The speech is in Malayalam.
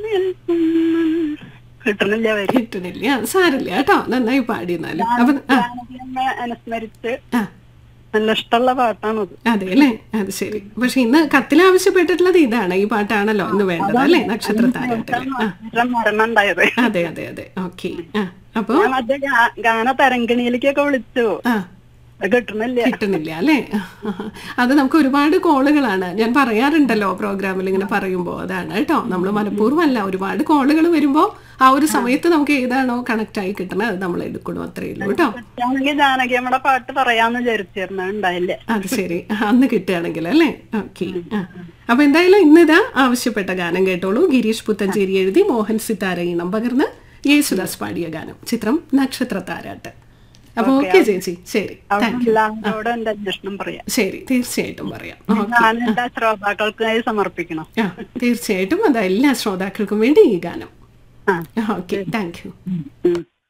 കിട്ടണില്ല വരി കിട്ടണില്ല സാരില്ല കേട്ടോ നന്നായി പാടി എന്നാലും അപ്പൊ ആ ജാനകിയമ്മ അനുസ്മരിച്ച് ആ നല്ല ഇഷ്ടമുള്ള പാട്ടാണത് അതെ അല്ലേ അത് ശരി പക്ഷെ ഇന്ന് കത്തിൽ ആവശ്യപ്പെട്ടിട്ടുള്ളത് ഇതാണ് ഈ പാട്ടാണല്ലോ ഇന്ന് വേണ്ടത് അല്ലേ നക്ഷത്ര താരാട്ടില് ആ ഇത്ര മരണം ഉണ്ടായത് അതെ അതെ അതെ ഓക്കെ ആ അപ്പൊ ഞാൻ മറ്റേ ഗാ- ഗാന തരംഗിണിയിലേക്കൊക്കെ വിളിച്ചു ആ അത് കിട്ടണില്ല കിട്ടുന്നില്ല അല്ലേ അത് നമുക്ക് ഒരുപാട് കോളുകളാണ് ഞാൻ പറയാറുണ്ടല്ലോ പ്രോഗ്രാമിൽ ഇങ്ങനെ പറയുമ്പോൾ അതാണ് കേട്ടോ നമ്മൾ മനഃപൂർവ്വം അല്ല ഒരുപാട് കോളുകൾ വരുമ്പോൾ ആ ഒരു സമയത്ത് നമുക്ക് ഏതാണോ കണക്ട് ആയി കിട്ടണത് അത് നമ്മൾ എടുക്കണു അത്രയേ ഉള്ളൂ കേട്ടോ ആണെങ്കിൽ ജാനകിയമ്മയുടെ പാട്ട് പറയാന്ന് വിചാരിച്ചിരുന്നു ഉണ്ടായില്ല അത് ശരി അന്ന് കിട്ടുകയാണെങ്കിൽ അല്ലേ ഓക്കെ ആ അപ്പൊ എന്തായാലും ഇന്നിതാ ആവശ്യപ്പെട്ട ഗാനം കേട്ടോളൂ ഗിരീഷ് പുത്തഞ്ചേരി എഴുതി മോഹൻ സിത്താര ഈണം പകർന്ന് യേശുദാസ് പാടിയ ഗാനം ചിത്രം നക്ഷത്ര താരാട്ട് അപ്പൊ ഓക്കെ ചേച്ചി ശരി അവിടെ താങ്ക് യു എല്ലാവരോടും എന്റെ അന്വേഷണം പറയാം ശരി തീർച്ചയായിട്ടും പറയാം ഓക്കെ ഞാൻ എന്റെ ശ്രോതാക്കൾക്കായി സമർപ്പിക്കണം ആ തീർച്ചയായിട്ടും അത് എല്ലാ ശ്രോതാക്കൾക്കും വേണ്ടി ഈ ഗാനം ആ ഓക്കെ താങ്ക് യു ഉം